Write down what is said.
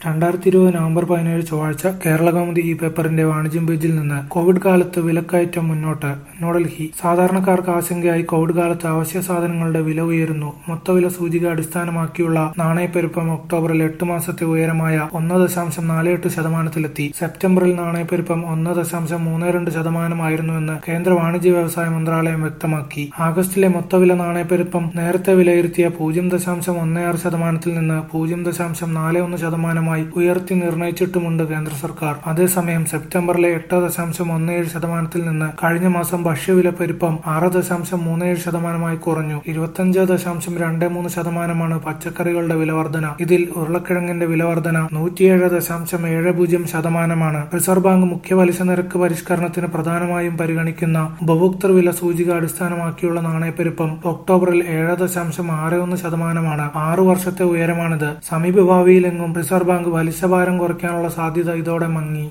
രണ്ടായിരത്തി ഇരുപത് നവംബർ പതിനേഴ് ചൊവ്വാഴ്ച കേരളകൗമുദി ഈ പേപ്പറിന്റെ വാണിജ്യം പേജിൽ നിന്ന് കോവിഡ് കാലത്ത് വിലക്കയറ്റം മുന്നോട്ട് ന്യൂഡൽഹി സാധാരണക്കാർക്ക് ആശങ്കയായി കോവിഡ് കാലത്ത് അവശ്യ സാധനങ്ങളുടെ വില ഉയരുന്നു മൊത്തവില സൂചിക അടിസ്ഥാനമാക്കിയുള്ള നാണയപ്പെരുപ്പം ഒക്ടോബറിൽ എട്ട് മാസത്തെ ഉയരമായ ഒന്ന് ദശാംശം നാല് എട്ട് ശതമാനത്തിലെത്തി സെപ്റ്റംബറിൽ നാണയപ്പെരുപ്പം ഒന്ന് ദശാംശം മൂന്ന് രണ്ട് ശതമാനമായിരുന്നുവെന്ന് കേന്ദ്ര വാണിജ്യ വ്യവസായ മന്ത്രാലയം വ്യക്തമാക്കി ആഗസ്റ്റിലെ മൊത്തവില നാണയപ്പെരുപ്പം നേരത്തെ വിലയിരുത്തിയ പൂജ്യം ദശാംശം ഒന്ന് ആറ് ശതമാനത്തിൽ നിന്ന് പൂജ്യം ദശാംശം നാല് ഒന്ന് ശതമാനമായി ഉയർത്തി നിർണയിച്ചിട്ടുമുണ്ട് കേന്ദ്ര സർക്കാർ അതേസമയം സെപ്റ്റംബറിലെ എട്ട് ദശാംശം ഒന്ന് ഏഴ് ശതമാനത്തിൽ നിന്ന് കഴിഞ്ഞ മാസം ഭക്ഷ്യവില പെരുപ്പം ആറ് ദശാംശം മൂന്ന് ഏഴ് ശതമാനമായി കുറഞ്ഞു ഇരുപത്തഞ്ച് ദശാംശം രണ്ട് മൂന്ന് ശതമാനമാണ് പച്ചക്കറികളുടെ വിലവർധന ഇതിൽ ഉരുളക്കിഴങ്ങിന്റെ വിലവർധന നൂറ്റിയേഴ് ദശാംശം ഏഴ് പൂജ്യം ശതമാനമാണ് റിസർവ് ബാങ്ക് മുഖ്യ പലിശ നിരക്ക് പരിഷ്കരണത്തിന് പ്രധാനമായും പരിഗണിക്കുന്ന ഉപഭോക്തൃ വില സൂചിക അടിസ്ഥാനമാക്കിയുള്ള നാണയപ്പെരുപ്പം ഒക്ടോബറിൽ ഏഴ് ദശാംശം ആറ് ഒന്ന് ശതമാനമാണ് ആറു വർഷത്തെ ഉയരമാണിത് സമീപഭാവിയിലെങ്ങും റിസർവ് ബാങ്ക് പലിശ ഭാരം കുറയ്ക്കാനുള്ള സാധ്യത ഇതോടെ മങ്ങി